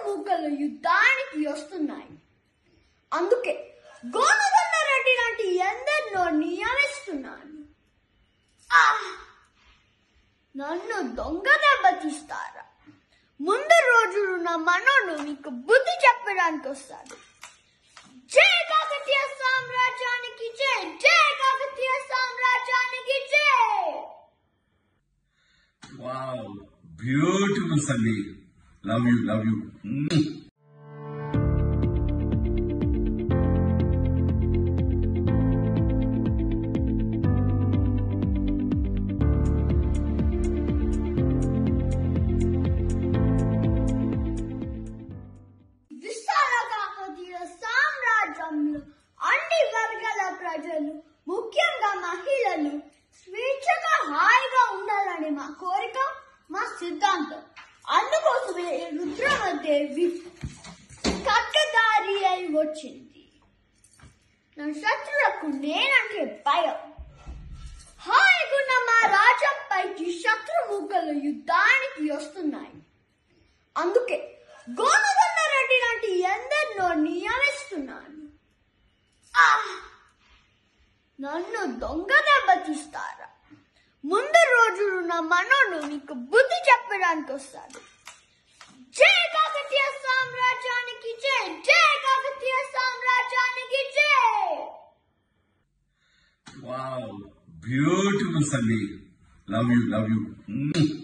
మూకలు యుద్ధానికి వస్తున్నాయి అందుకే గోనగన్న రెడ్డి లాంటి ఎందరినో నియమిస్తున్నాను ఆ! నన్ను దొంగ దెబ్బతీస్తారా ముందు రోజు నా మనోడు నీకు బుద్ధి చెప్పడానికి వస్తాడు జై కాకతీయ సామ్రాజ్యానికి జై జై కాకతీయ సామ్రాజ్యానికి జై వావ్ బ్యూటిఫుల్ సండి లవ్ యూ లవ్ యూ విశాల కాకతీయ సామ్రాజ్యంలో అన్ని వర్గాల ప్రజలు ముఖ్యంగా మహిళలు స్వేచ్ఛగా హాయిగా ఉండాలని మా కోరిక మా సిద్ధాంతం అందుకోసమే ఈ రుద్రమదేవి కట్టదారి అయి వచ్చింది నా శత్రులకు నేనంటే భయం హాయిగున్న మా రాజ్యంపైకి శత్రుముఖలు యుద్ధానికి వస్తున్నాయి అందుకే గోనగన్న రెడ్డి లాంటి ఎందరినో నియమిస్తున్నాను ఆ! నన్ను దొంగ దెబ్బతీస్తారా ముందు రోజు నా మనోడు నీకు బుద్ధి చెప్పడానికి వస్తాడు జై కాకతీయ సామ్రాజ్యానికి జై జై కాకతీయ సామ్రాజ్యానికి జై వావ్ బ్యూటిఫుల్ సండి లవ్ యూ లవ్ యూ